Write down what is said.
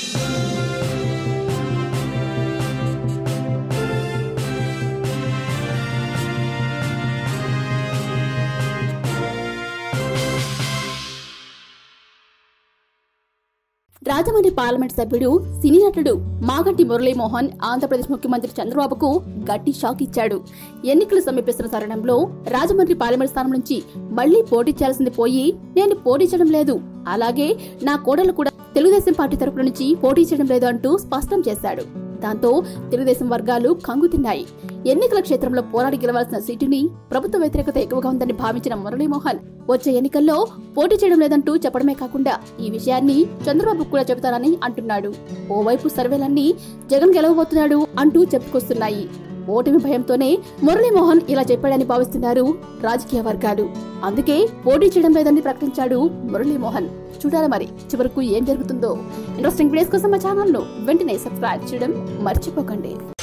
Rajahmundry parliament సభ్యుడు సినీ నటుడు మాగంటి మురళీమోహన్ ఆంధ్రప్రదేశ్ ముఖ్యమంత్రి చంద్రబాబుకు గట్టి షాక్ ఇచ్చాడు ఎన్నికలు సమీపిస్తున్న తరుణంలో రాజమండ్రి పార్లమెంట్ స్థానం నుంచి మళ్లీ పోటీ చేయాల్సింది పోయి నేను పోటీ చేయడం లేదు అలాగే నా కోడలు కూడా తెలుగుదేశం పార్టీ తరపు నుంచి పోటీ చేయడం లేదు అంటూ స్పష్టం చేశాడు దాంతో తెలుగుదేశం వర్గాలు కంగుతిన్నాయి ఎన్నికల క్షేత్రంలో పోరాడి గెలవాల్సిన సీటుని ప్రభుత్వ వ్యతిరేకత ఎక్కువగా ఉందని భావించిన మురళీమోహన్ వచ్చే ఎన్నికల్లో పోటీ చేయడం లేదంటూ చెప్పడమే కాకుండా ఈ విషయాన్ని చంద్రబాబు కూడా చెబుతానని అంటున్నాడు ఓవైపు సర్వేలన్నీ జగన్ గెలవబోతున్నాడు అంటూ చెప్పుకొస్తున్నాయి ఓటమి భయంతోనే మురళీమోహన్ ఇలా చెప్పాడని భావిస్తున్నారు రాజకీయ వర్గాలు అందుకే పోటీ చేయడం లేదని ప్రకటించాడు మురళీమోహన్ చూడాలి మరి చివరకు ఏం జరుగుతుందో ఇంట్రెస్టింగ్ వీడియోస్ కోసం మా ఛానల్ ను వెంటనే సబ్స్క్రైబ్ చేయడం మర్చిపోకండి